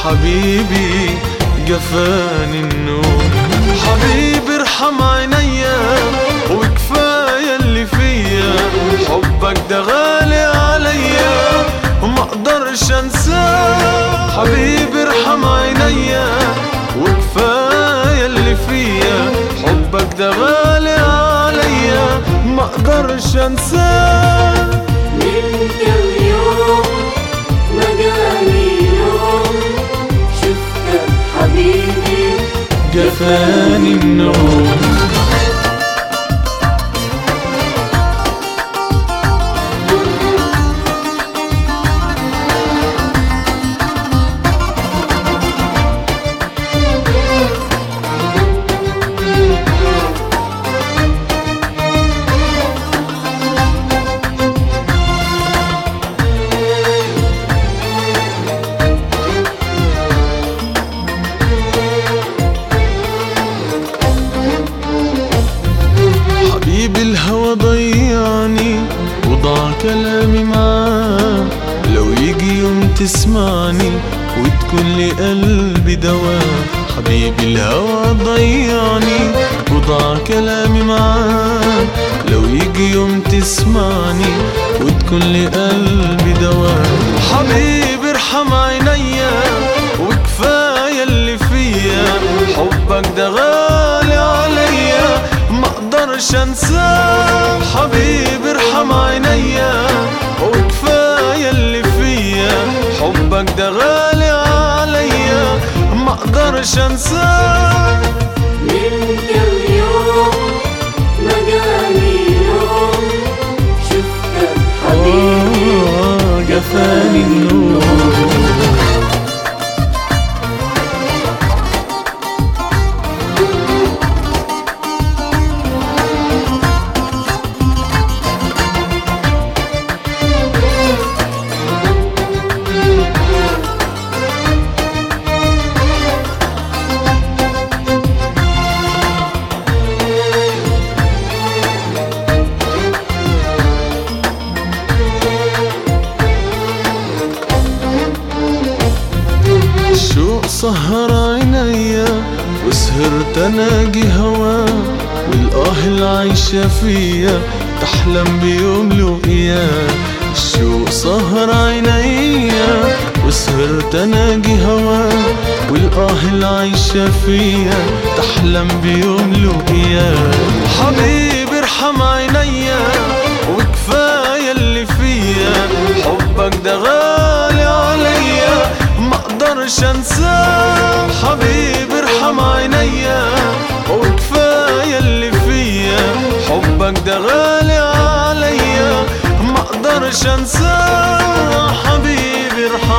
حبيبي جفاني النوم حبيبي ارحم عينيا وكفاية اللي فيا حبك ده غالي عليا وما اقدرش انساه حبيبي ارحم عينيا وكفاية اللي فيا حبك ده غالي عليا ما اقدرش انساه من كم يوم ما جاني يوم شفتك حبيبي جفاني النوم حبيبي الهوى ضيعني وضاع كلامي معاه لو يجي يوم تسمعني وتكون لي قلبي دواء حبيبي الهوى ضيعني وضاع كلامي معاه لو يجي يوم تسمعني وتكون لي قلبي دواء حبيبي ارحم عينيا وكفاية اللي فيا حبك ده غالي عليا ما اقدرش انساه حبيبي ارحم عينيا وكفايه اللي فيا حبك ده غالي عليا ما اقدرش انساه من كم يوم ما جاني يوم شفتك حبيبي آه، جفاني النور الشوق سهر عينيا وسهرت اناجي هوا والآه العايشة فيا تحلم بيوم لقياه الشوق سهر عينيا وسهرت اناجي هوا والآه العايشة فيا تحلم بيوم لقياه حبيبي ارحم عينيا وكفاية اللي فيا حبك ده غالي عليا ما اقدرش انساه حبيبي ارحم عينيا وكفايه اللي فيا حبك ده غالي عليا ما اقدرش انساه حبيبي ارحم